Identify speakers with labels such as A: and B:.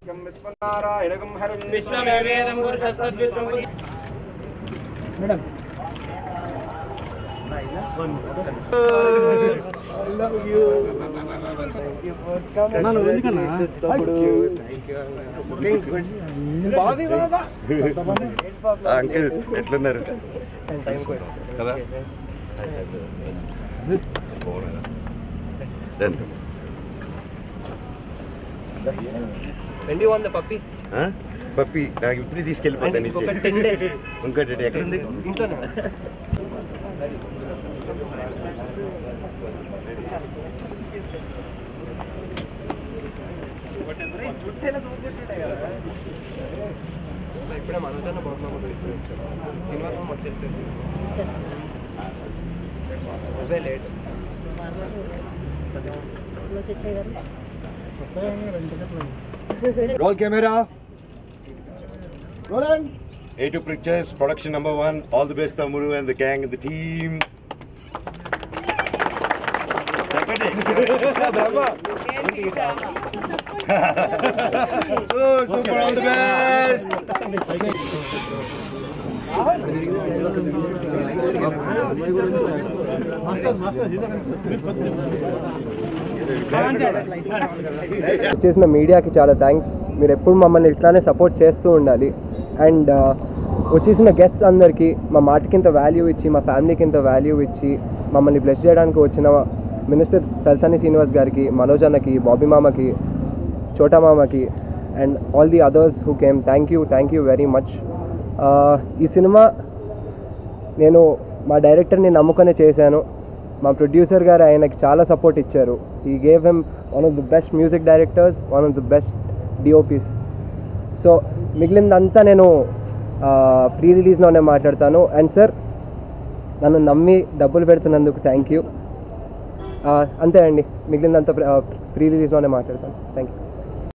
A: విశ్వనారాయణకం హరిం
B: విశ్వమేవేదం పురుషస్తద్విశ్వం
A: uncle ఎట్లున్నారు కదా రండి.
B: వెండి వంద పప్పి
A: ఆ? పప్పి నాకు ఇప్పుడు తీసుకెళ్ళిపోతాను ఇచ్చి
B: ఇంకొక టెన్ డేస్
A: ఇంకోటి ఎక్కడుంది
B: ఇంట్లోనే ఇప్పుడే మనోజన్న బొమ్మ శ్రీనివాసం వచ్చేస్తుంది అదే late
A: Roll camera. Rolling. A2 Pictures, production number one. All the best, Tamuru and the gang and the team. so, super, all the best.
C: చేసిన మీడియాకి చాలా థ్యాంక్స్ మీరు ఎప్పుడు మమ్మల్ని ఇట్లానే సపోర్ట్ చేస్తూ ఉండాలి అండ్ వచ్చేసిన గెస్ట్స్ అందరికీ మా మాటకి ఇంత వాల్యూ ఇచ్చి మా ఫ్యామిలీకి ఇంత వాల్యూ ఇచ్చి మమ్మల్ని బ్లెస్ చేయడానికి వచ్చిన మినిస్టర్ తలసాని శ్రీనివాస్ గారికి మనోజ్ అన్నకి బాబీ మామకి చోటా మామకి and all the others who came thank you thank you very much ఈ సినిమా నేను మా డైరెక్టర్ని నమ్ముకొని చేశాను మా ప్రొడ్యూసర్ గారు ఆయనకి చాలా సపోర్ట్ ఇచ్చారు ఈ gave him one of the best music directors one of the best DOPs so మిగిలిందంతా నేను ప్రీ రిలీజ్లోనే మాట్లాడతాను అండ్ సార్ నన్ను నమ్మి డబ్బులు పెడుతున్నందుకు థ్యాంక్ యూ అంతే అండి మిగిలిందంతా ప్రీ రిలీజ్లోనే మాట్లాడతాను థ్యాంక్ యూ